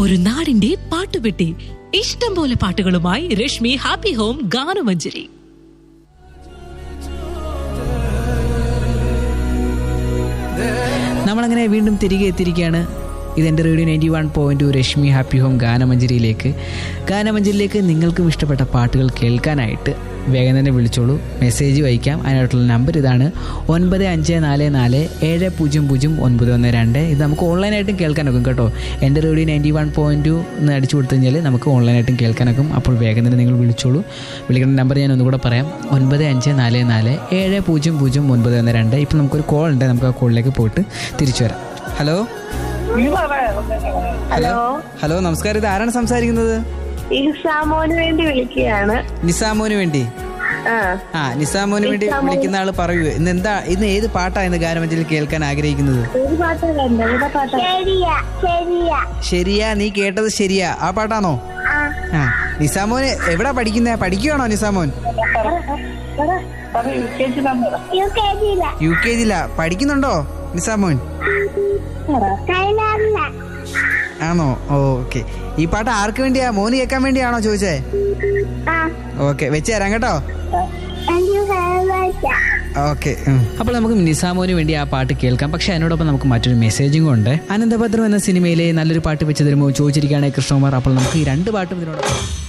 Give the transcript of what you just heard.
ഒരു നാടിന്റെ പാട്ടുപെട്ടി ഇഷ്ടം പോലെ പാട്ടുകളുമായി രശ്മി ഹാപ്പി ഹോം ഗാനമഞ്ജരി നമ്മളങ്ങനെ വീണ്ടും തിരികെ എത്തിയിരിക്കുകയാണ് ഇതെൻ്റെ radio ninety one point Reshmi happy home ഗാനമഞ്ജരിയിലേക്ക് ഗാനമഞ്ജരിയിലേക്ക് നിങ്ങൾക്കും ഇഷ്ടപ്പെട്ട പാട്ടുകൾ കേൾക്കാനായിട്ട് വേഗം തന്നെ വിളിച്ചോളൂ മെസ്സേജ് വായിക്കാം അതിനായിട്ടുള്ള നമ്പർ ഇതാണ് ഒൻപത് അഞ്ച് നാല് നാല് ഏഴ് പൂജ്യം പൂജ്യം ഒൻപത് ഒന്ന് രണ്ട് ഇത് നമുക്ക് ഓൺലൈനായിട്ടും കേൾക്കാനൊക്കും കേട്ടോ എൻ്റെ റേഡിയോ നയൻറ്റി വൺ പോയിൻറ്റ് എന്ന് അടിച്ചു കൊടുത്തു കഴിഞ്ഞാൽ നമുക്ക് ഓൺലൈനായിട്ടും കേൾക്കാനൊക്കും അപ്പോൾ വേഗം തന്നെ നിങ്ങൾ വിളിച്ചോളൂ വിളിക്കേണ്ട നമ്പർ ഞാൻ ഒന്നുകൂടെ പറയാം ഒൻപത് അഞ്ച് നാല് നാല് ഏഴ് പൂജ്യം പൂജ്യം ഒൻപത് ഒന്ന് രണ്ട് ഇപ്പം നമുക്കൊരു കോൾ ഉണ്ട് നമുക്ക് ആ കോളിലേക്ക് പോയിട്ട് തിരിച്ചു വരാം ഹലോ ഹലോ ഹലോ നമസ്കാരം ഇത് ആരാണ് സംസാരിക്കുന്നത് ഇസാമോന് വേണ്ടി വിളിക്കുകയാണ് നിസാമോന് വേണ്ടി ആ ആ നിസാമോന് വേണ്ടി വിളിക്കുന്ന ആള് പറയൂ ഇന്ന് എന്താ ഇന്ന് ഏത് പാട്ടാ ഇന്ന് ഗാനമഞ്ജലിൽ കേൾക്കാൻ ആഗ്രഹിക്കുന്നത് ഒരു പാട്ടല്ല ഏതാ പാട്ടാ ശരിയാ ശരിയാ ശരിയാ നീ കേട്ടത് ശരിയാ ആ പാട്ടാണോ ആ നിസാമോന് എവിടാ പഠിക്കുന്നേ പഠിക്കുവാണോ നിസാമോൻ യു കെ ജിയില യു കെ ജിയിലാ പഠിക്കുന്നുണ്ടോ നിസാമോൻ കൈലാറില്ല ആണോ ഓക്കെ ഈ പാട്ട് ആർക്ക് വേണ്ടിയാ മോന് കേൾക്കാൻ വേണ്ടിയാണോ ചോദിച്ചേ ആ ഓക്കെ വെച്ച് തരാം കേട്ടോ thank you very much okay അപ്പോൾ നമുക്ക് നിസാമോന് വേണ്ടി ആ പാട്ട് കേൾക്കാം പക്ഷെ അതിനോടൊപ്പം നമുക്ക് മറ്റൊരു മെസ്സേജും ഉണ്ട് അനന്തഭദ്രം എന്ന സിനിമയിലെ നല്ലൊരു പാട്ട് വെച്ച് തരുമോ ചോദിച്ചിരിക്കുകയാണ് കൃഷ്ണകുമാർ അപ്പോൾ നമുക്ക് ഈ രണ്ട് പാട്ടും ഇതിനോടൊപ്പം